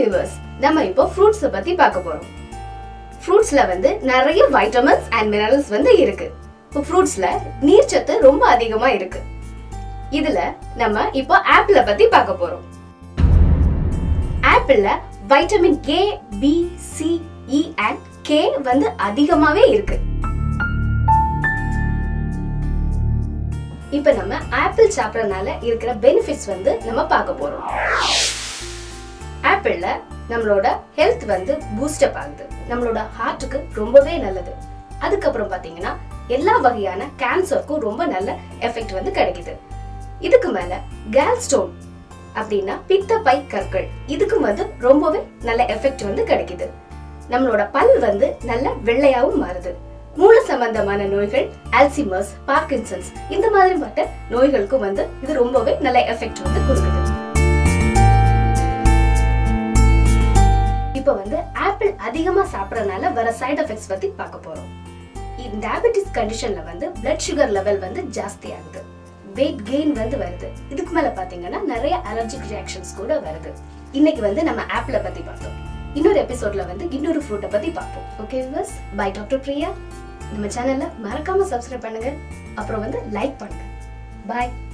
viewers நம்ம இப்போ fruits பத்தி பார்க்க போறோம் ஃப்ரூட்ஸ்ல வந்து நிறைய வைட்டமின்ஸ் அண்ட் மினரல்ஸ் வந்து இருக்கு இப்போ ஃப்ரூட்ஸ்ல நீர்ச்சத்து ரொம்ப அதிகமா இருக்கு இதுல நம்ம இப்போ ஆப்பிள பத்தி பார்க்க போறோம் ஆப்பிள்ல vitamin A B C E and K வந்து அதிகமாவே இருக்கு இப்ப நம்ம ஆப்பிள் சாப்பிடறதுனால இருக்கிற பெனிஃபிட்ஸ் வந்து நம்ம பார்க்க போறோம் ஆப்பிள்ல நம்மளோட ஹெல்த் வந்து பூஸ்டப் ஆகுது நம்மளோட ஹார்ட்டுக்கு ரொம்பவே நல்லது அதுக்கப்புறம் பாத்தீங்கன்னா எல்லா வகையான கேன்சருக்கும் ரொம்ப நல்ல எஃபெக்ட் வந்து கிடைக்குது இதுக்கு மேல கேல் ஸ்டோன் அப்படின்னா பித்தப்பை கற்கள் இதுக்கும் வந்து ரொம்பவே நல்ல எஃபெக்ட் வந்து கிடைக்குது நம்மளோட பல் வந்து நல்ல வெள்ளையாவும் மாறுது மூல சம்பந்தமான நோய்கள் அல்சிமர்ஸ் பார்க்கின்சன்ஸ் இந்த மாதிரி மற்ற நோய்களுக்கும் வந்து இது ரொம்பவே நல்ல எஃபெக்ட் வந்து கொடுக்குது இப்போ வந்து ஆப்பிள் அதிகமா சாப்பிடறதுனால வர சைடு எஃபெக்ட்ஸ் பத்தி பார்க்க போறோம் இந்த டயபெட்டிஸ் கண்டிஷன்ல வந்து பிளட் சுகர் லெவல் வந்து ஜாஸ்தி ஆகுது வெயிட் கெயின் வந்து வருது இதுக்கு மேல பாத்தீங்கன்னா நிறைய அலர்ஜிக் ரியாக்ஷன்ஸ் கூட வருது இன்னைக்கு வந்து நம்ம ஆப்பிள பத்தி பார்த்தோம் இன்னொரு எபிசோட்ல வந்து இன்னொரு ஃப்ரூட்டை பத்தி பார்ப்போம் okay viewers bye doctor Priya நம்ம சேனல்ல மறக்காம சப்ஸ்கிரைப் பண்ணுங்க அப்புறம் வந்து லைக் பண்ணுங்க பாய்